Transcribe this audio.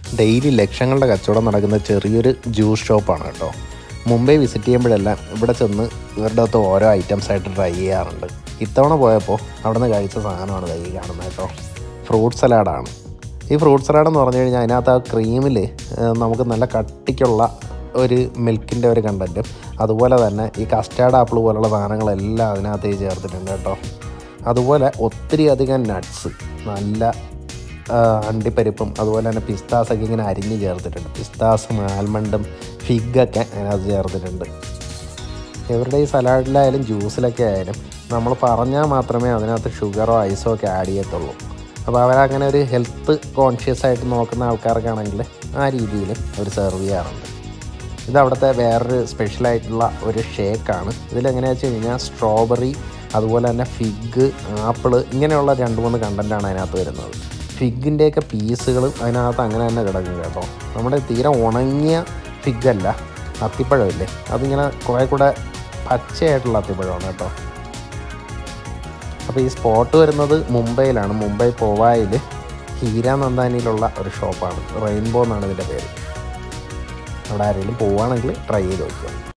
daily ലക്ഷങ്ങളുടെ കച്ചവടം നടക്കുന്ന ചെറിയൊരു ജ്യൂസ് ഷോപ്പാണ് കേട്ടോ മുംബൈ വിസിറ്റ് ചെയ്യുമ്പോഴെല്ലാം ഇവിടെ ചെന്ന് ഇവരുടെ അകത്ത് ഓരോ ഐറ്റംസ് ആയിട്ട് ട്രൈ ചെയ്യാറുണ്ട് ഇത്തവണ പോയപ്പോൾ അവിടെ നിന്ന് കഴിച്ച സാധനമാണ് ദേ ഈ കാണുന്നത് കേട്ടോ ഫ്രൂട്ട് സലാഡാണ് ഈ ഫ്രൂട്ട് സലാഡ് എന്ന് പറഞ്ഞു കഴിഞ്ഞാൽ അതിനകത്ത് ആ ക്രീമിൽ നമുക്ക് നല്ല കട്ടിക്കുള്ള ഒരു മിൽക്കിൻ്റെ ഒരു കണ്ടൻറ്റും അതുപോലെ തന്നെ ഈ കസ്റ്റാർഡ് ആപ്പിൾ പോലുള്ള സാധനങ്ങളെല്ലാം അതിനകത്ത് ചേർത്തിട്ടുണ്ട് കേട്ടോ അതുപോലെ ഒത്തിരി അധികം നട്ട്സ് നല്ല ആ, അണ്ടിപ്പരിപ്പും അതുപോലെ തന്നെ പിസ്താസൊക്കെ ഇങ്ങനെ അരിഞ്ഞ് ചേർത്തിട്ടുണ്ട് പിസ്താസും ആൽമണ്ടും ഫിഗൊക്കെ അതിനകത്ത് ചേർത്തിട്ടുണ്ട് ഇവരുടെ ഈ സലാഡിലായാലും ജ്യൂസിലൊക്കെ ആയാലും നമ്മൾ പറഞ്ഞാൽ മാത്രമേ അതിനകത്ത് ഷുഗറോ ഐസോ ഒക്കെ ആഡ് ചെയ്യത്തുള്ളൂ അപ്പോൾ അവരങ്ങനെ ഒരു ഹെൽത്ത് കോൺഷ്യസ് ആയിട്ട് നോക്കുന്ന ആൾക്കാർക്കാണെങ്കിൽ ആ രീതിയിൽ അവർ സെർവ് ചെയ്യാറുണ്ട് ഇത് അവിടുത്തെ വേറൊരു സ്പെഷ്യലായിട്ടുള്ള ഒരു ഷേക്കാണ് ഇതിലെങ്ങനെയാണെന്ന് വെച്ച് കഴിഞ്ഞാൽ സ്ട്രോബെറി അതുപോലെ തന്നെ ഫിഗ് ആപ്പിള് ഇങ്ങനെയുള്ള രണ്ട് മൂന്ന് കണ്ടൻറ്റാണ് അതിനകത്ത് വരുന്നത് ഫിഗിൻ്റെയൊക്കെ പീസുകൾ അതിനകത്ത് അങ്ങനെ തന്നെ കിടക്കും കേട്ടോ നമ്മുടെ തീരെ ഉണങ്ങിയ ഫിഗല്ല അത്തിപ്പഴമില്ലേ അതിങ്ങനെ കുറേ കൂടെ പച്ചയായിട്ടുള്ള അത്തിപ്പഴമാണ് കേട്ടോ അപ്പോൾ ഈ സ്പോട്ട് വരുന്നത് മുംബൈയിലാണ് മുംബൈ പോവായിൽ ഹീരാനന്ദാനിയിലുള്ള ഒരു ഷോപ്പാണ് റെയിൻബോ എന്നാണ് ഇതിൻ്റെ പേര് അവിടെ ആരെങ്കിലും പോവുകയാണെങ്കിൽ ട്രൈ ചെയ്ത് നോക്കുക